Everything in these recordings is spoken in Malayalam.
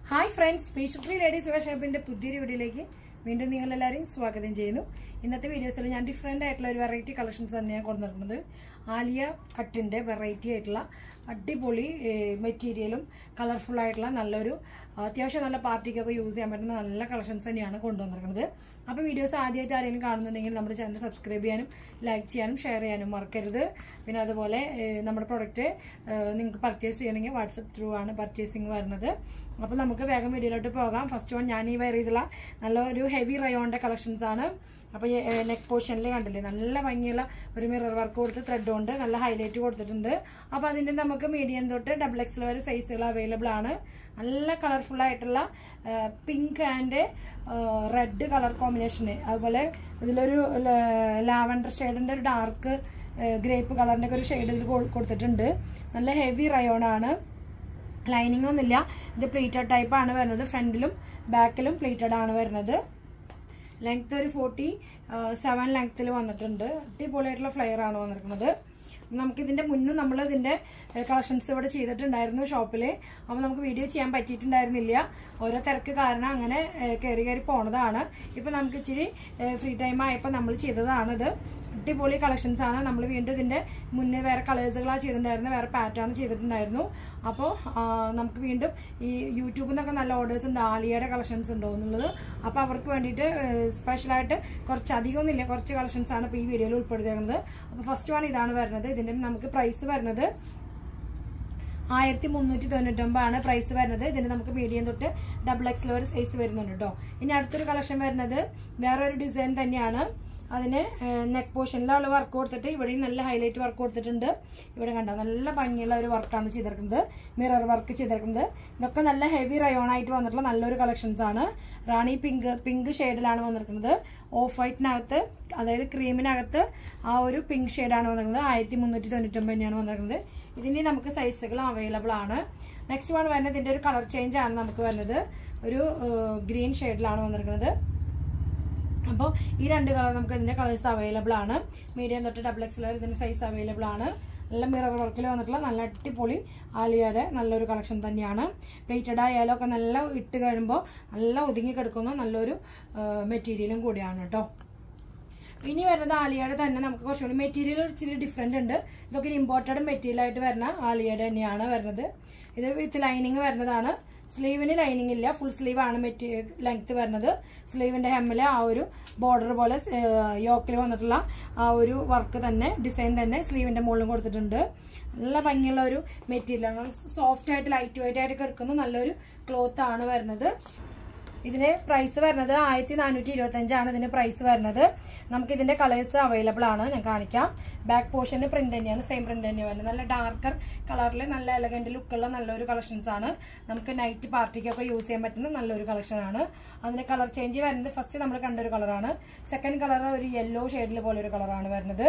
ഹായ് ഫ്രണ്ട്സ് പേശുപ്രി ലേഡീസ് വേഷപ്പിന്റെ പുതിയൊരു വീഡിയോയിലേക്ക് വീണ്ടും നിങ്ങൾ എല്ലാവരെയും സ്വാഗതം ചെയ്യുന്നു ഇന്നത്തെ വീഡിയോസിൽ ഞാൻ ഡിഫറെൻ്റ് ആയിട്ടുള്ള ഒരു വെറൈറ്റി കളക്ഷൻസ് തന്നെയാണ് കൊണ്ടുവന്നിരിക്കുന്നത് ആലിയ കട്ടിൻ്റെ വെറൈറ്റി ആയിട്ടുള്ള അടിപൊളി മെറ്റീരിയലും കളർഫുൾ ആയിട്ടുള്ള നല്ലൊരു അത്യാവശ്യം നല്ല പാർട്ടിക്കൊക്കെ യൂസ് ചെയ്യാൻ പറ്റുന്ന നല്ല കളക്ഷൻസ് തന്നെയാണ് കൊണ്ടുവന്നിരിക്കുന്നത് അപ്പോൾ വീഡിയോസ് ആദ്യമായിട്ട് ആരെങ്കിലും കാണുന്നുണ്ടെങ്കിൽ നമ്മുടെ ചാനൽ സബ്സ്ക്രൈബ് ചെയ്യാനും ലൈക്ക് ചെയ്യാനും ഷെയർ ചെയ്യാനും മറക്കരുത് പിന്നെ അതുപോലെ ഏഹ്, നമ്മുടെ പ്രൊഡക്റ്റ് നിങ്ങൾക്ക് പർച്ചേസ് ചെയ്യണമെങ്കിൽ വാട്സപ്പ് ത്രൂ ആണ് പർച്ചേസിങ് വരുന്നത് അപ്പോൾ നമുക്ക് വേഗം വീഡിയോയിലോട്ട് പോകാം ഫസ്റ്റ് വൺ ഞാൻ ഈ വെയർ ചെയ്തുള്ള നല്ല ഒരു ഹെവി റയോണിൻ്റെ കളക്ഷൻസ് ആണ് അപ്പോൾ നെക്ക് പോർഷനിൽ കണ്ടില്ലേ നല്ല ഭംഗിയുള്ള ഒരു മിറർ വർക്ക് കൊടുത്ത് ത്രെഡ് കൊണ്ട് നല്ല ഹൈലൈറ്റ് കൊടുത്തിട്ടുണ്ട് അപ്പോൾ അതിൻ്റെ നമുക്ക് മീഡിയം തൊട്ട് ഡബിൾ എക്സ് വരെ സൈസുകൾ അവൈലബിൾ ആണ് നല്ല കളർഫുൾ ആയിട്ടുള്ള പിങ്ക് ആൻഡ് റെഡ് കളർ കോമ്പിനേഷന് അതുപോലെ ഇതിലൊരു ലാവൻഡർ ഷെയ്ഡിൻ്റെ ഒരു ഡാർക്ക് ഗ്രേപ്പ് കളറിൻ്റെ ഒക്കെ ഒരു ഷെയ്ഡ് ഇതിൽ കൊ- കൊടുത്തിട്ടുണ്ട് നല്ല ഹെവി റയോൺ ആണ് ലൈനിങ് ഒന്നുമില്ല ഇത് പ്ലീറ്റഡ് ടൈപ്പ് ആണ് വരുന്നത് ഫ്രണ്ടിലും ബാക്കിലും പ്ലീറ്റഡ് ആണ് വരുന്നത് ലെങ്ത് ഒരു ഫോർട്ടി സെവൻ ലെങ്ത്തിൽ വന്നിട്ടുണ്ട് അടിപൊളിയായിട്ടുള്ള ഫ്ലെയർ ആണ് വന്നിരിക്കുന്നത് നമുക്കിതിൻ്റെ മുന്നും നമ്മൾ ഇതിൻ്റെ കളക്ഷൻസ് ഇവിടെ ചെയ്തിട്ടുണ്ടായിരുന്നു ഷോപ്പിൽ അപ്പോൾ നമുക്ക് വീഡിയോ ചെയ്യാൻ പറ്റിയിട്ടുണ്ടായിരുന്നില്ല ഓരോ തിരക്ക് കാരണം അങ്ങനെ ഏഹ്, കയറി കയറി പോണതാണ് ഇപ്പോൾ നമുക്ക് ഇച്ചിരി ഫ്രീ ടൈം ആയപ്പോൾ നമ്മൾ ചെയ്തതാണിത് അടിപൊളി കളക്ഷൻസ് ആണ് നമ്മൾ വീണ്ടും ഇതിൻ്റെ മുന്നേ വേറെ കളേഴ്സുകളാണ് ചെയ്തിട്ടുണ്ടായിരുന്നത് വേറെ പാറ്റേൺ ചെയ്തിട്ടുണ്ടായിരുന്നു അപ്പോൾ നമുക്ക് വീണ്ടും ഈ യൂട്യൂബിൽ നിന്നൊക്കെ നല്ല ഓർഡേഴ്സ് ഉണ്ട് ആലിയയുടെ കളക്ഷൻസ് ഉണ്ടോ എന്നുള്ളത് അപ്പോൾ അവർക്ക് വേണ്ടിയിട്ട് സ്പെഷ്യലായിട്ട് കുറച്ച് അധികമൊന്നുമില്ല കുറച്ച് കളക്ഷൻസ് ആണ് ഇപ്പോൾ ഈ വീഡിയോയിൽ ഉൾപ്പെടുത്തിയിരുന്നത് അപ്പോൾ ഫസ്റ്റ് വൺ ഇതാണ് വരുന്നത് ഇതിൻ്റെ നമുക്ക് പ്രൈസ് വരുന്നത് ആയിരത്തി മുന്നൂറ്റി തൊണ്ണൂറ്റൊമ്പതാണ് പ്രൈസ് വരുന്നത് ഇതിന് നമുക്ക് മീഡിയം തൊട്ട് ഡബിൾ എക്സ് വരെ സൈസ് വരുന്നുണ്ട് കേട്ടോ ഇനി അടുത്തൊരു കളക്ഷൻ വരുന്നത് വേറൊരു ഡിസൈൻ തന്നെയാണ് അതിന് നെക്ക് പോർഷനിലുള്ള വർക്ക് കൊടുത്തിട്ട് ഇവിടെയും നല്ല ഹൈലൈറ്റ് വർക്ക് കൊടുത്തിട്ടുണ്ട് ഇവിടെ കണ്ടോ നല്ല ഭംഗിയുള്ള ഒരു വർക്കാണ് ചെയ്തിരിക്കുന്നത് മിറർ വർക്ക് ചെയ്തിരിക്കുന്നത് ഇതൊക്കെ നല്ല ഹെവി റയോൺ ആയിട്ട് വന്നിട്ടുള്ള നല്ലൊരു കളക്ഷൻസ് ആണ് റാണി പിങ്ക് പിങ്ക് ഷെയ്ഡിലാണ് വന്നിരിക്കുന്നത് ഓഫ് വൈറ്റിനകത്ത് അതായത് ക്രീമിനകത്ത് ആ ഒരു പിങ്ക് ഷെയ്ഡാണ് വന്നിരിക്കുന്നത് ആയിരത്തി മുന്നൂറ്റി തൊണ്ണൂറ്റൊമ്പത് തന്നെയാണ് വന്നിരിക്കുന്നത് ഇതിൻ്റെ നമുക്ക് സൈസുകൾ അവൈലബിൾ ആണ് നെക്സ്റ്റ് വൺ വരുന്നത് ഇതിൻ്റെ ഒരു കളർ ചേഞ്ച് ആണ് നമുക്ക് വരുന്നത് ഒരു ഗ്രീൻ ഷെയ്ഡിലാണ് വന്നിരിക്കുന്നത് അപ്പോൾ ഈ രണ്ട് കളർ നമുക്ക് ഇതിൻ്റെ കളേഴ്സ് അവൈലബിൾ ആണ് മീഡിയം തൊട്ട് ഡബിൾ എക്സ് വരെ ഇതിൻ്റെ സൈസ് അവൈലബിൾ ആണ് നല്ല മിറർ വർക്കിൽ വന്നിട്ടുള്ള നല്ല അടിപൊളി ആലിയയുടെ നല്ലൊരു കളക്ഷൻ തന്നെയാണ് പ്ലേറ്റഡ് ആയാലും ഒക്കെ നല്ല ഇട്ട് കഴിയുമ്പോൾ നല്ല ഒതുങ്ങി കിടക്കുന്ന നല്ലൊരു മെറ്റീരിയലും കൂടിയാണ് കേട്ടോ ഇനി വരുന്നത് ആലിയയുടെ തന്നെ നമുക്ക് കുറച്ചുകൂടി മെറ്റീരിയൽ ഇച്ചിരി ഡിഫറെൻ്റ് ഉണ്ട് ഇതൊക്കെ ഒരു ഇമ്പോർട്ടഡ് മെറ്റീരിയൽ ആയിട്ട് വരുന്ന ആലിയയുടെ തന്നെയാണ് വരുന്നത് ഇത് വിത്ത് ലൈനിങ് വരുന്നതാണ് സ്ലീവിന് ലൈനിങ് ഇല്ല ഫുൾ സ്ലീവ് ആണ് മെറ്റീ ലെങ്ത് വരുന്നത് സ്ലീവിൻ്റെ ഹെമ്മിൽ ആ ഒരു ബോർഡർ പോലെ യോക്കിൽ വന്നിട്ടുള്ള ആ ഒരു വർക്ക് തന്നെ ഡിസൈൻ തന്നെ സ്ലീവിൻ്റെ മുകളിലും കൊടുത്തിട്ടുണ്ട് നല്ല ഭംഗിയുള്ള ഒരു മെറ്റീരിയലാണ് സോഫ്റ്റ് ആയിട്ട് ലൈറ്റ് വെയിറ്റ് ആയിട്ട് കിടക്കുന്ന നല്ലൊരു ക്ലോത്ത് ആണ് വരുന്നത് ഇതിന് പ്രൈസ് വരുന്നത് ആയിരത്തി നാനൂറ്റി ഇരുപത്തഞ്ചാണ് ഇതിന് പ്രൈസ് വരുന്നത് നമുക്ക് ഇതിന്റെ കളേഴ്സ് അവൈലബിൾ ആണ് ഞാൻ കാണിക്കാം ബാക്ക് പോർഷന് പ്രിന്റ് തന്നെയാണ് സെയിം പ്രിന്റ് തന്നെയാണ് വരുന്നത് നല്ല ഡാർക്കർ കളറിൽ നല്ല എലഗന്റ് ലുക്കുള്ള നല്ലൊരു കളക്ഷൻസ് ആണ് നമുക്ക് നൈറ്റ് പാർട്ടിക്കൊക്കെ യൂസ് ചെയ്യാൻ പറ്റുന്ന നല്ലൊരു കളക്ഷൻ ആണ് അതിന്റെ കളർ ചേഞ്ച് വരുന്നത് ഫസ്റ്റ് നമ്മൾ കണ്ടൊരു കളറാണ് സെക്കൻഡ് കളർ ഒരു യെല്ലോ ഷെയ്ഡിൽ പോലെ ഒരു കളറാണ് വരുന്നത്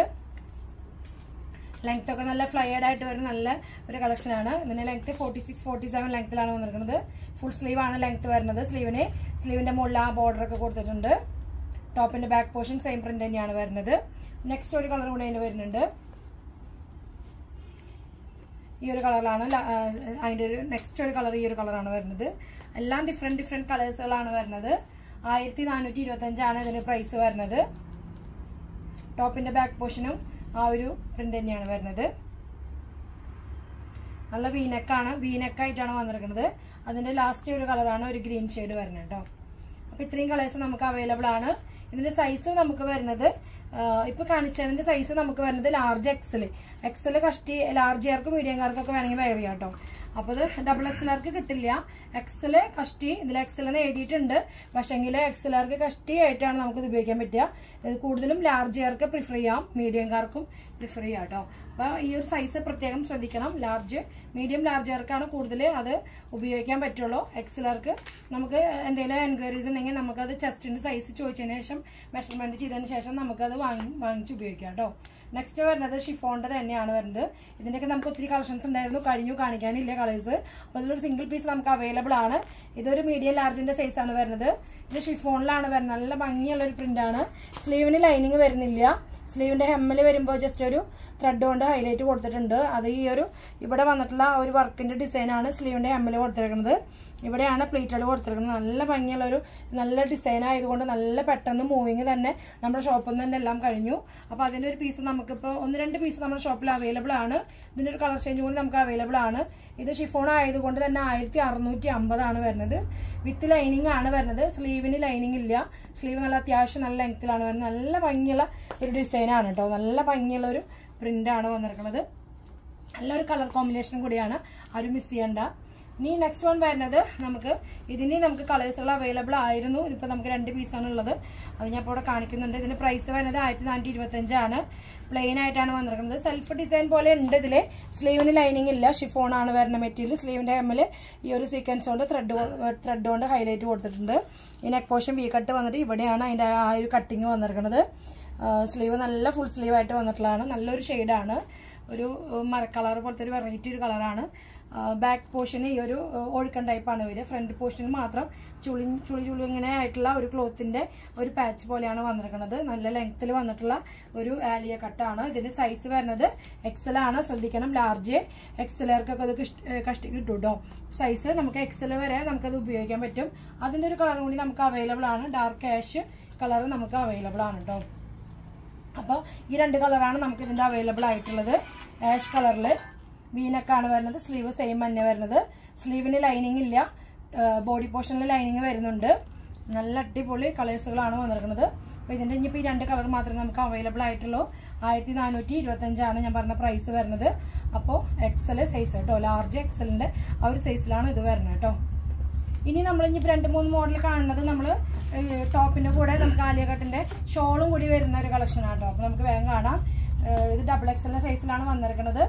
ലെങ്ത് ഒക്കെ നല്ല ഫ്ലയേഡ് ആയിട്ട് വരുന്ന നല്ല ഒരു കളക്ഷൻ ആണ് ഇതിന്റെ length forty six forty seven ലെങ്ത്തിലാണ് വന്നിരിക്കുന്നത് ഫുൾ സ്ലീവ് ആണ് ലെങ്ത് വരുന്നത് സ്ലീവിന് സ്ലീവിന്റെ മുകളിൽ ആ ബോർഡർ ഒക്കെ കൊടുത്തിട്ടുണ്ട് ടോപ്പിന്റെ ബാക്ക് പോർഷൻ സെയിം പ്രിന്റ് തന്നെയാണ് വരുന്നത് നെക്സ്റ്റ് ഒരു കളർ കൂടെ അതിന് വരുന്നുണ്ട് ഈ ഒരു കളറിലാണ് അതിൻ്റെ ഒരു നെക്സ്റ്റ് ഒരു കളർ ഈ ഒരു കളറാണ് വരുന്നത് എല്ലാം ഡിഫറെൻറ്റ് ഡിഫറെൻറ്റ് കളേഴ്സുകളാണ് വരുന്നത് ആയിരത്തി നാനൂറ്റി ഇരുപത്തഞ്ചാണ് ഇതിന് പ്രൈസ് വരുന്നത് ടോപ്പിന്റെ ബാക്ക് പോർഷനും ആ ഒരു പ്രിന്റ് തന്നെയാണ് വരുന്നത് നല്ല വീനെക്കാണ് വീനെക്കായിട്ടാണ് വന്നിരിക്കുന്നത് അതിന്റെ ലാസ്റ്റ് ഒരു കളറാണ് ഒരു ഗ്രീൻ ഷെയ്ഡ് വരുന്നത് കേട്ടോ അപ്പൊ ഇത്രയും കളേഴ്സ് നമുക്ക് അവൈലബിൾ ആണ് ഇതിന്റെ സൈസ് നമുക്ക് വരുന്നത് ഇപ്പൊ കാണിച്ചതിന്റെ സൈസ് നമുക്ക് വരുന്നത് ലാർജ് എക്സൽ എക്സൽ കഷ്ടി ലാർജുകാർക്കും മീഡിയംകാർക്കൊക്കെ വേണമെങ്കിൽ വെയർ ചെയ്യാം കേട്ടോ അപ്പോൾ ഇത് ഡബിൾ എക്സലുകാർക്ക് കിട്ടില്ല എക്സൽ കഷ്ടി ഇതിൽ എക്സൽ എന്ന് എഴുതിയിട്ടുണ്ട് പക്ഷെങ്കിൽ എക്സലുകാർക്ക് കഷ്ടി ആയിട്ടാണ് നമുക്കിത് ഉപയോഗിക്കാൻ പറ്റുക ഇത് കൂടുതലും ലാർജുകാർക്ക് പ്രിഫർ ചെയ്യാം മീഡിയംകാർക്കും പ്രിഫർ ചെയ്യാം കേട്ടോ അപ്പോൾ ഈ ഒരു സൈസ് പ്രത്യേകം ശ്രദ്ധിക്കണം ലാർജ് മീഡിയം ലാർജുകാർക്കാണ് കൂടുതൽ അത് ഉപയോഗിക്കാൻ പറ്റുള്ളൂ എക്സലുകാർക്ക് നമുക്ക് എന്തെങ്കിലും എൻക്വയറീസ് ഉണ്ടെങ്കിൽ നമുക്കത് ചെസ്റ്റിൻ്റെ സൈസ് ചോദിച്ചതിന് ശേഷം മെഷർമെൻറ്റ് ചെയ്തതിന് ശേഷം നമുക്കത് വാങ്ങി വാങ്ങിച്ച് ഉപയോഗിക്കാം കേട്ടോ നെക്സ്റ്റ് വരുന്നത് ഷിഫോണിൻ്റെ തന്നെയാണ് വരുന്നത് ഇതിൻ്റെയൊക്കെ നമുക്ക് ഒത്തിരി കളക്ഷൻസ് ഉണ്ടായിരുന്നു കഴിഞ്ഞു കാണിക്കാനില്ല കളേഴ്സ് അപ്പോൾ ഇതിലൊരു സിംഗിൾ പീസ് നമുക്ക് അവൈലബിൾ ആണ് ഇതൊരു മീഡിയം ലാർജിൻ്റെ സൈസാണ് വരുന്നത് ഇത് ഷിഫോണിലാണ് വരുന്നത് നല്ല ഭംഗിയുള്ള ഒരു പ്രിൻ്റാണ് സ്ലീവിന് ലൈനിങ് വരുന്നില്ല സ്ലീവിൻ്റെ ഹെമ്മിൽ വരുമ്പോൾ ജസ്റ്റ് ഒരു ത്രെഡ് കൊണ്ട് ഹൈലൈറ്റ് കൊടുത്തിട്ടുണ്ട് അത് ഈ ഒരു ഇവിടെ വന്നിട്ടുള്ള ആ ഒരു വർക്കിൻ്റെ ഡിസൈനാണ് സ്ലീവിൻ്റെ ഹെമ്മിൽ കൊടുത്തിരിക്കുന്നത് ഇവിടെയാണ് പ്ലീറ്റഡ് കൊടുത്തിരിക്കുന്നത് നല്ല ഭംഗിയുള്ള ഒരു നല്ല ഡിസൈൻ ആയതുകൊണ്ട് നല്ല പെട്ടെന്ന് മൂവിങ് തന്നെ നമ്മുടെ ഷോപ്പിൽ നിന്ന് തന്നെ എല്ലാം കഴിഞ്ഞു അപ്പോൾ അതിൻ്റെ ഒരു പീസ് നമുക്കിപ്പോൾ ഒന്ന് രണ്ട് പീസ് നമ്മുടെ ഷോപ്പിൽ അവൈലബിൾ ആണ് ഇതിൻ്റെ ഒരു കളർ ചേഞ്ച് കൂടി നമുക്ക് അവൈലബിൾ ആണ് ഇത് ഷിഫോൺ ആയതുകൊണ്ട് തന്നെ ആയിരത്തി അറുന്നൂറ്റി അമ്പതാണ് വരുന്നത് വിത്ത് ലൈനിങ് ആണ് വരുന്നത് സ്ലീവിന് ലൈനിങ് ഇല്ല സ്ലീവ് നല്ല അത്യാവശ്യം നല്ല ലെങ്ത്തിലാണ് വരുന്നത് നല്ല ഭംഗിയുള്ള ഒരു ഡിസൈനാണ് കേട്ടോ നല്ല ഭംഗിയുള്ള ഒരു പ്രിൻ്റാണ് വന്നിരിക്കുന്നത് നല്ലൊരു കളർ കോമ്പിനേഷനും കൂടിയാണ് ആരും മിസ് ചെയ്യണ്ട ഇനി നെക്സ്റ്റ് വൺ വരുന്നത് നമുക്ക് ഇതിന് നമുക്ക് കളേഴ്സുകൾ അവൈലബിൾ ആയിരുന്നു ഇതിപ്പോൾ നമുക്ക് രണ്ട് പീസാണ് ഉള്ളത് അത് ഞാൻ ഇപ്പോൾ ഇവിടെ കാണിക്കുന്നുണ്ട് ഇതിന് പ്രൈസ് വരുന്നത് ആയിരത്തി നാനൂറ്റി ഇരുപത്തഞ്ചാണ് പ്ലെയിൻ ആയിട്ടാണ് വന്നിരിക്കുന്നത് സെൽഫ് ഡിസൈൻ പോലെ ഉണ്ട് ഇതിൽ സ്ലീവിന് ലൈനിങ് ഇല്ല ഷിഫോൺ ആണ് വരുന്ന മെറ്റീരിയൽ സ്ലീവിൻ്റെ ഹെമ്മിൽ ഈ ഒരു സീക്വൻസ് കൊണ്ട് ത്രെഡ് ത്രെഡ് കൊണ്ട് ഹൈലൈറ്റ് കൊടുത്തിട്ടുണ്ട് ഈ നെക്ക് പോർഷൻ വി കട്ട് വന്നിട്ട് ഇവിടെയാണ് അതിൻ്റെ ആ ഒരു കട്ടിങ് വന്നിരിക്കുന്നത് സ്ലീവ് നല്ല ഫുൾ സ്ലീവ് ആയിട്ട് വന്നിട്ടുള്ളതാണ് നല്ലൊരു ഷെയ്ഡാണ് ഒരു മര കളർ പോലത്തെ ഒരു വെറൈറ്റി ഒരു കളറാണ് ബാക്ക് പോർഷന് ഈ ഒരു ഒഴുക്കൻ ടൈപ്പാണ് വരിക ഫ്രണ്ട് പോർഷന് മാത്രം ചുളി ചുളി ചുളി ഇങ്ങനെ ആയിട്ടുള്ള ഒരു ക്ലോത്തിൻ്റെ ഒരു പാച്ച് പോലെയാണ് വന്നിരിക്കുന്നത് നല്ല ലെങ്ത്തിൽ വന്നിട്ടുള്ള ഒരു ആലിയ കട്ടാണ് ഇതിൻ്റെ സൈസ് വരുന്നത് എക്സൽ ആണ് ശ്രദ്ധിക്കണം ലാർജ് എക്സലുകാർക്കൊക്കെ അത് കഷ്ടി കിട്ടും കേട്ടോ സൈസ് നമുക്ക് എക്സൽ വരെ നമുക്കത് ഉപയോഗിക്കാൻ പറ്റും അതിൻ്റെ ഒരു കളർ കൂടി നമുക്ക് അവൈലബിൾ ആണ് ഡാർക്ക് ആഷ് കളർ നമുക്ക് അവൈലബിൾ ആണ് കേട്ടോ അപ്പോൾ ഈ രണ്ട് കളറാണ് നമുക്ക് ഇതിൻ്റെ അവൈലബിൾ ആയിട്ടുള്ളത് ആഷ് കളറിൽ വീനക്കാണ് വരുന്നത് സ്ലീവ് സെയിം തന്നെ വരുന്നത് സ്ലീവിന് ലൈനിങ് ഇല്ല ബോഡി പോർഷനിൽ ലൈനിങ് വരുന്നുണ്ട് നല്ല അടിപൊളി കളേഴ്സുകളാണ് വന്നിരിക്കുന്നത് അപ്പോൾ ഇതിൻ്റെ ഇനിയിപ്പോൾ ഈ രണ്ട് കളർ മാത്രമേ നമുക്ക് അവൈലബിൾ ആയിട്ടുള്ളൂ ആയിരത്തി നാനൂറ്റി ഇരുപത്തഞ്ചാണ് ഞാൻ പറഞ്ഞ പ്രൈസ് വരുന്നത് അപ്പോൾ എക്സൽ സൈസ് കേട്ടോ ലാർജ് എക്സലിൻ്റെ ആ ഒരു സൈസിലാണ് ഇത് വരുന്നത് കേട്ടോ ഇനി നമ്മൾ ഇനിയിപ്പോൾ രണ്ട് മൂന്ന് മോഡൽ കാണുന്നത് നമ്മൾ ടോപ്പിൻ്റെ കൂടെ നമുക്ക് ആലിയ കട്ടിൻ്റെ ഷോളും കൂടി വരുന്ന ഒരു കളക്ഷനാണ് കേട്ടോ അപ്പോൾ നമുക്ക് വേഗം കാണാം ഏഹ് ഇത് ഡബിൾ എക്സലിൻ്റെ സൈസിലാണ് വന്നിരിക്കുന്നത്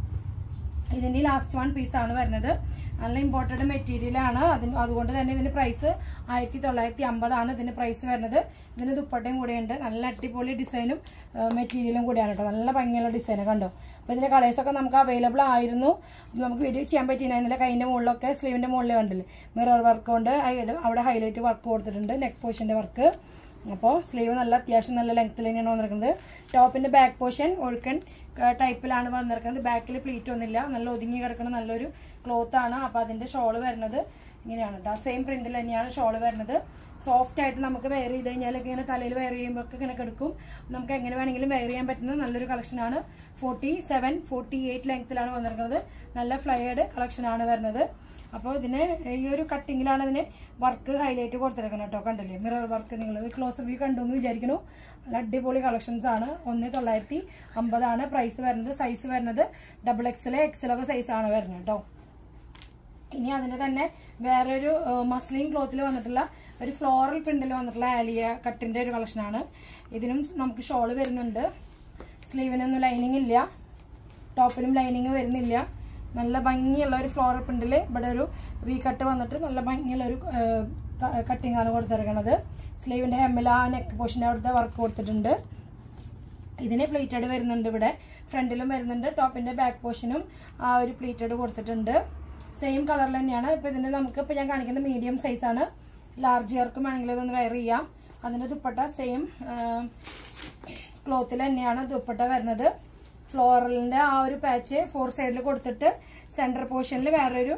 ഇതിൻ്റെ ലാസ്റ്റ് വൺ പീസാണ് വരുന്നത് നല്ല ഇമ്പോർട്ടഡ് മെറ്റീരിയലാണ് അതിന് അതുകൊണ്ട് തന്നെ ഇതിൻ്റെ പ്രൈസ് ആയിരത്തി തൊള്ളായിരത്തി അമ്പതാണ് ഇതിൻ്റെ പ്രൈസ് വരുന്നത് ഇതിന് ദുപ്പട്ടയും കൂടെയുണ്ട് നല്ല അടിപൊളി ഡിസൈനും മെറ്റീരിയലും കൂടിയാണ് കേട്ടോ നല്ല ഭംഗിയുള്ള ഡിസൈൻ കണ്ടോ അപ്പോൾ ഇതിൻ്റെ കളേഴ്സൊക്കെ നമുക്ക് അവൈലബിൾ ആയിരുന്നു അപ്പോൾ നമുക്ക് വീഡിയോ ചെയ്യാൻ പറ്റിയിരുന്നില്ല കൈൻ്റെ മുകളിലൊക്കെ സ്ലീവിൻ്റെ മുകളിൽ കണ്ടില്ലേ മിറർ വർക്ക് കൊണ്ട് അയി- അവിടെ ഹൈലൈറ്റ് വർക്ക് കൊടുത്തിട്ടുണ്ട് നെക്ക് പോർഷൻ്റെ വർക്ക് അപ്പോൾ സ്ലീവ് നല്ല അത്യാവശ്യം നല്ല ലെങ്ത്തിൽ തന്നെയാണ് വന്നിരിക്കുന്നത് ടോപ്പിൻ്റെ ബാക്ക് പോർഷൻ ഒഴുക്കൻ ടൈപ്പിലാണ് വന്നിരിക്കുന്നത് ബാക്കിൽ പ്ലീറ്റ് ഒന്നുമില്ല നല്ല ഒതുങ്ങി കിടക്കുന്ന നല്ലൊരു ക്ലോത്ത് ആണ് അപ്പോൾ അതിൻ്റെ ഷോള് വരുന്നത് ഇങ്ങനെയാണ് കേട്ടോ സെയിം പ്രിന്റിൽ തന്നെയാണ് ഷോള് വരുന്നത് സോഫ്റ്റ് ആയിട്ട് നമുക്ക് വെയർ ചെയ്ത് കഴിഞ്ഞാലൊക്കെ ഇങ്ങനെ തലയിൽ വെയർ ചെയ്യുമ്പോൾ ഒക്കെ ഇങ്ങനെ കിടക്കും നമുക്ക് എങ്ങനെ വേണമെങ്കിലും വെയർ ചെയ്യാൻ പറ്റുന്ന നല്ലൊരു കളക്ഷനാണ് ഫോർട്ടി സെവൻ ഫോർട്ടി എയ്റ്റ് ലെങ്ത്തിലാണ് വന്നിരിക്കുന്നത് നല്ല ഫ്ലയേഡ് കളക്ഷനാണ് വരുന്നത് അപ്പോൾ ഇതിന് ഈ ഒരു കട്ടിങ്ങിലാണ് ഇതിന് വർക്ക് ഹൈലൈറ്റ് കൊടുത്തിരിക്കുന്നത് കേട്ടോ കണ്ടില്ലേ മിറർ വർക്ക് നിങ്ങൾ ക്ലോസ് വ്യൂ കണ്ടു എന്ന് വിചാരിക്കുന്നു നല്ല അടിപൊളി കളക്ഷൻസ് ആണ് ഒന്ന് തൊള്ളായിരത്തി അമ്പതാണ് പ്രൈസ് വരുന്നത് സൈസ് വരുന്നത് ഡബിൾ എക്സൽ എക്സലൊക്കെ സൈസാണ് വരുന്നത് കേട്ടോ ഇനി അതിന് തന്നെ വേറൊരു മസ്ലിൻ ക്ലോത്തിൽ വന്നിട്ടുള്ള ഒരു ഫ്ലോറൽ പ്രിന്റിൽ വന്നിട്ടുള്ള ആലിയ കട്ടിൻ്റെ ഒരു കളക്ഷനാണ് ഇതിനും നമുക്ക് ഷോള് വരുന്നുണ്ട് സ്ലീവിനൊന്നും ലൈനിങ് ഇല്ല ടോപ്പിനും ലൈനിങ് വരുന്നില്ല നല്ല ഭംഗിയുള്ള ഒരു ഫ്ലോറൽ പ്രിന്റിൽ ഇവിടെ ഒരു വി കട്ട് വന്നിട്ട് നല്ല ഭംഗിയുള്ള ഒരു കട്ടിംഗ് ആണ് കൊടുത്തിരിക്കുന്നത് സ്ലീവിൻ്റെ ഹെമ്മിൽ ആ നെക്ക് പോർഷൻ്റെ അവിടുത്തെ വർക്ക് കൊടുത്തിട്ടുണ്ട് ഇതിന് പ്ലീറ്റഡ് വരുന്നുണ്ട് ഇവിടെ ഫ്രണ്ടിലും വരുന്നുണ്ട് ടോപ്പിൻ്റെ ബാക്ക് പോർഷനും ആ ഒരു പ്ലീറ്റഡ് കൊടുത്തിട്ടുണ്ട് സെയിം കളറിൽ തന്നെയാണ് ഇപ്പോൾ ഇതിൻ്റെ നമുക്ക് ഇപ്പോൾ ഞാൻ കാണിക്കുന്ന മീഡിയം സൈസാണ് ലാർജ് ഇയർക്കും വേണമെങ്കിൽ ഇതൊന്ന് വെയർ ചെയ്യാം അതിൻ്റെ ദുപ്പട്ട സെയിം ക്ലോത്തിൽ തന്നെയാണ് ദുപ്പട്ട വരുന്നത് ഫ്ലോറലിൻ്റെ ആ ഒരു പാച്ച് ഫോർ സൈഡിൽ കൊടുത്തിട്ട് സെൻറ്റർ പോർഷനിൽ വേറൊരു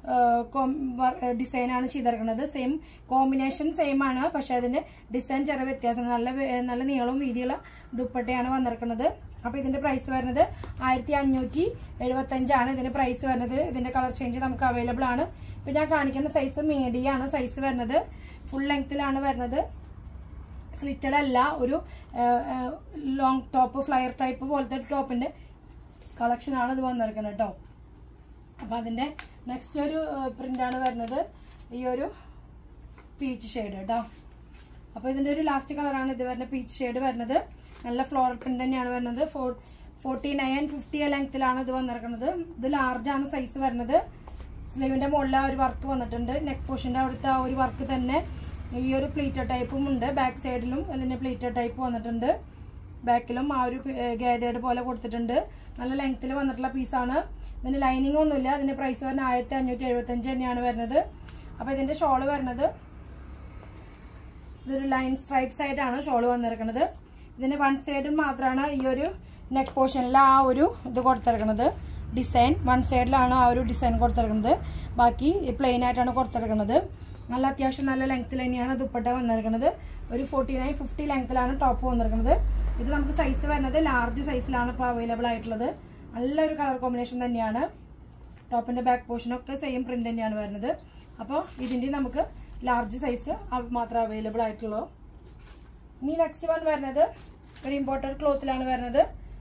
ഡിസൈനാണ് ചെയ്തിരിക്കുന്നത് സെയിം കോമ്പിനേഷൻ സെയിം ആണ് പക്ഷെ അതിൻ്റെ ഡിസൈൻ ചെറിയ വ്യത്യാസം നല്ല വേ- നല്ല നീളവും വീതിയുള്ള ദുപ്പട്ടയാണ് വന്നിരിക്കുന്നത് അപ്പോൾ ഇതിൻ്റെ പ്രൈസ് വരുന്നത് ആയിരത്തി അഞ്ഞൂറ്റി എഴുപത്തഞ്ചാണ് ഇതിൻ്റെ പ്രൈസ് വരുന്നത് ഇതിൻ്റെ കളർ ചേഞ്ച് നമുക്ക് അവൈലബിൾ ആണ് ഇപ്പോൾ ഞാൻ കാണിക്കുന്ന സൈസ് മീഡിയം ആണ് സൈസ് വരുന്നത് ഫുൾ ലെങ്ത്തിലാണ് വരുന്നത് സ്ലിറ്റഡ് അല്ല ഒരു ലോങ് ടോപ്പ് ഫ്ലയർ ടൈപ്പ് പോലത്തെ ടോപ്പിൻ്റെ കളക്ഷനാണ് ഇത് വന്നിരിക്കുന്നത് കേട്ടോ അപ്പോൾ അതിൻ്റെ നെക്സ്റ്റ് ഒരു പ്രിൻ്റാണ് വരുന്നത് ഈ ഒരു പീച്ച് ഷെയ്ഡ് കേട്ടോ അപ്പോൾ ഇതിൻ്റെ ഒരു ലാസ്റ്റ് കളറാണ് ഇത് വരുന്ന പീച്ച് ഷെയ്ഡ് വരുന്നത് നല്ല ഫ്ലോറൽ പ്രിൻ്റ് തന്നെയാണ് വരുന്നത് ഫോർ ഫോർട്ടി നയൻ ഫിഫ്റ്റി ലെങ്ത്തിലാണ് ഇത് വന്നിരിക്കുന്നത് ഇത് ലാർജാണ് സൈസ് വരുന്നത് സ്ലീവിൻ്റെ മുകളിൽ ആ ഒരു വർക്ക് വന്നിട്ടുണ്ട് നെക്ക് പോർഷൻ്റെ അവിടുത്തെ ആ ഒരു വർക്ക് തന്നെ ഈ ഒരു പ്ലീറ്റർ ടൈപ്പും ഉണ്ട് ബാക്ക് സൈഡിലും അതിൻ്റെ പ്ലീറ്റർ ടൈപ്പ് വന്നിട്ടുണ്ട് ബാക്കിലും ആ ഒരു ഗേതയുടെ പോലെ കൊടുത്തിട്ടുണ്ട് നല്ല ലെങ്ത്തിൽ വന്നിട്ടുള്ള പീസാണ് ഇതിന് ലൈനിങ് ഒന്നുമില്ല അതിന്റെ പ്രൈസ് വരുന്നത് ആയിരത്തി അഞ്ഞൂറ്റി എഴുപത്തഞ്ച് തന്നെയാണ് വരുന്നത് അപ്പോൾ ഇതിന്റെ ഷോള് വരുന്നത് ഇതൊരു ലൈൻ സ്ട്രൈപ്സ് ആയിട്ടാണ് ഷോള് വന്നിരിക്കുന്നത് ഇതിന് വൺ സൈഡിൽ മാത്രമാണ് ഈ ഒരു നെക്ക് പോർഷനിൽ ആ ഒരു ഇത് കൊടുത്തിരിക്കുന്നത് ഡിസൈൻ വൺ സൈഡിലാണ് ആ ഒരു ഡിസൈൻ കൊടുത്തിരിക്കുന്നത് ബാക്കി പ്ലെയിൻ ആയിട്ടാണ് കൊടുത്തിരിക്കുന്നത് നല്ല അത്യാവശ്യം നല്ല ലെങ്ത്തിൽ തന്നെയാണ് ദുപ്പട്ട വന്നിരിക്കുന്നത് ഒരു ഫോർട്ടി നയൻ ഫിഫ്റ്റി ലെങ്ത്തിലാണ് ടോപ്പ് വന്നിരിക്കുന്നത് ഇത് നമുക്ക് സൈസ് വരുന്നത് ലാർജ് സൈസിലാണ് ഇപ്പോൾ അവൈലബിൾ ആയിട്ടുള്ളത് നല്ലൊരു കളർ കോമ്പിനേഷൻ തന്നെയാണ് ടോപ്പിന്റെ ബാക്ക് പോർഷനൊക്കെ സെയിം പ്രിന്റ് തന്നെയാണ് വരുന്നത് അപ്പോൾ ഇതിന്റെ നമുക്ക് ലാർജ് സൈസ് മാത്രമേ അവൈലബിൾ ആയിട്ടുള്ളൂ ഇനി നെക്സ്റ്റ് വൺ വരുന്നത് ഒരു ഇമ്പോർട്ടഡ് ക്ലോത്തിലാണ് വരുന്നത്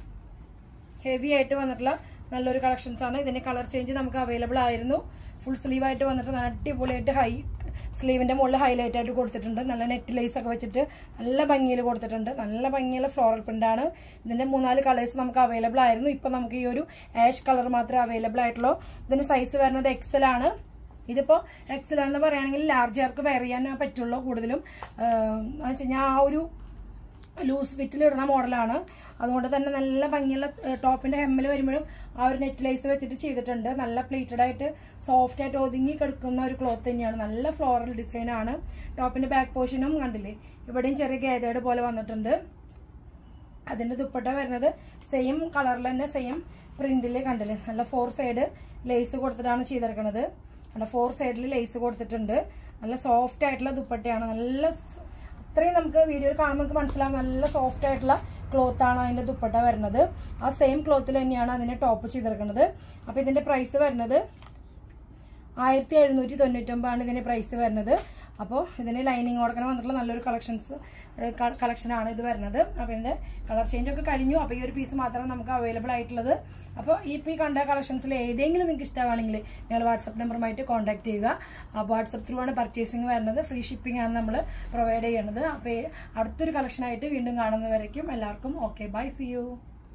ഹെവി ആയിട്ട് വന്നിട്ടുള്ള നല്ലൊരു കളക്ഷൻസ് ആണ് ഇതിന്റെ കളർ ചേഞ്ച് നമുക്ക് അവൈലബിൾ ആയിരുന്നു ഫുൾ സ്ലീവ് ആയിട്ട് വന്നിട്ട് നല്ല അടിപൊളിയായിട്ട് ഹൈ സ്ലീവിന്റെ മുകളിൽ ഹൈലൈറ്റ് ആയിട്ട് കൊടുത്തിട്ടുണ്ട് നല്ല നെറ്റ് ലൈസ് ഒക്കെ വെച്ചിട്ട് നല്ല ഭംഗിയിൽ കൊടുത്തിട്ടുണ്ട് നല്ല ഭംഗിയുള്ള ഫ്ലോറൽ പ്രിന്റ് ആണ് ഇതിന്റെ മൂന്നാല് കളേഴ്സ് നമുക്ക് അവൈലബിൾ ആയിരുന്നു ഇപ്പൊ നമുക്ക് ഈ ഒരു ആഷ് കളർ മാത്രമേ അവൈലബിൾ ആയിട്ടുള്ളൂ ഇതിന്റെ സൈസ് വരുന്നത് എക്സൽ ആണ് ഇതിപ്പോ എക്സൽ ആണെന്ന് പറയുകയാണെങ്കിൽ ലാർജ് ആർക്ക് വെയർ ചെയ്യാൻ പറ്റുള്ളൂ കൂടുതലും വെച്ച് കഴിഞ്ഞാൽ ആ ഒരു ലൂസ് ഫിറ്റിൽ ഇടുന്ന മോഡലാണ് അതുകൊണ്ട് തന്നെ നല്ല ഭംഗിയുള്ള ടോപ്പിന്റെ ഹെമ്മിൽ വരുമ്പോഴും ആ ഒരു നെറ്റ് ലൈസ് വെച്ചിട്ട് ചെയ്തിട്ടുണ്ട് നല്ല പ്ലേറ്റഡ് ആയിട്ട് സോഫ്റ്റ് ആയിട്ട് ഒതുങ്ങി കിടക്കുന്ന ഒരു ക്ലോത്ത് തന്നെയാണ് നല്ല ഫ്ലോറൽ ഡിസൈൻ ആണ് ടോപ്പിന്റെ ബാക്ക് പോർഷനും കണ്ടില്ലേ ഇവിടെയും ചെറിയ ഗേതയുടെ പോലെ വന്നിട്ടുണ്ട് അതിന്റെ ദുപ്പട്ട വരുന്നത് സെയിം കളറിൽ തന്നെ സെയിം പ്രിന്റിൽ കണ്ടില്ലേ നല്ല ഫോർ സൈഡ് ലേസ് കൊടുത്തിട്ടാണ് ചെയ്തെടുക്കുന്നത് നല്ല ഫോർ സൈഡിൽ ലേസ് കൊടുത്തിട്ടുണ്ട് നല്ല സോഫ്റ്റ് ആയിട്ടുള്ള ദുപ്പട്ടയാണ് നല്ല സ്- അത്രയും നമുക്ക് വീഡിയോയിൽ കാണുമ്പോൾ നമുക്ക് മനസ്സിലാവും നല്ല സോഫ്റ്റ് ആയിട്ടുള്ള ക്ലോത്ത് ആണ് അതിന്റെ ദുപ്പട്ട വരുന്നത് ആ സെയിം ക്ലോത്തിൽ തന്നെയാണ് അതിന്റെ ടോപ്പ് ചെയ്തെടുക്കുന്നത് അപ്പൊ ഇതിന്റെ പ്രൈസ് വരുന്നത് ആയിരത്തി എഴുന്നൂറ്റി തൊണ്ണൂറ്റൊമ്പതാണ് ഇതിന്റെ പ്രൈസ് വരുന്നത് അപ്പോൾ ഇതിന് ലൈനിങ് കൊടുക്കണം വന്നിട്ടുള്ള നല്ലൊരു കളക്ഷൻസ് കളക്ഷനാണ് ഇത് വരുന്നത് അപ്പോൾ ഇതിന്റെ കളർ ചേഞ്ച് ഒക്കെ കഴിഞ്ഞു അപ്പോൾ ഈ ഒരു പീസ് മാത്രമാണ് നമുക്ക് അവൈലബിൾ ആയിട്ടുള്ളത് അപ്പോൾ ഈ ഇപ്പോൾ ഈ കണ്ട കളക്ഷൻസിൽ ഏതെങ്കിലും നിങ്ങൾക്ക് ഇഷ്ടമാണെങ്കിൽ നിങ്ങൾ വാട്സപ്പ് നമ്പറുമായിട്ട് കോൺടാക്ട് ചെയ്യുക അപ്പോൾ വാട്സപ്പ് ത്രൂ ആണ് പർച്ചേസിങ് വരുന്നത് ഫ്രീ ഷിപ്പിംഗ് ആണ് നമ്മൾ പ്രൊവൈഡ് ചെയ്യുന്നത് അപ്പോൾ അടുത്തൊരു കളക്ഷനായിട്ട് വീണ്ടും കാണുന്നവരേക്കും എല്ലാവർക്കും ഓക്കെ ബൈ സി യു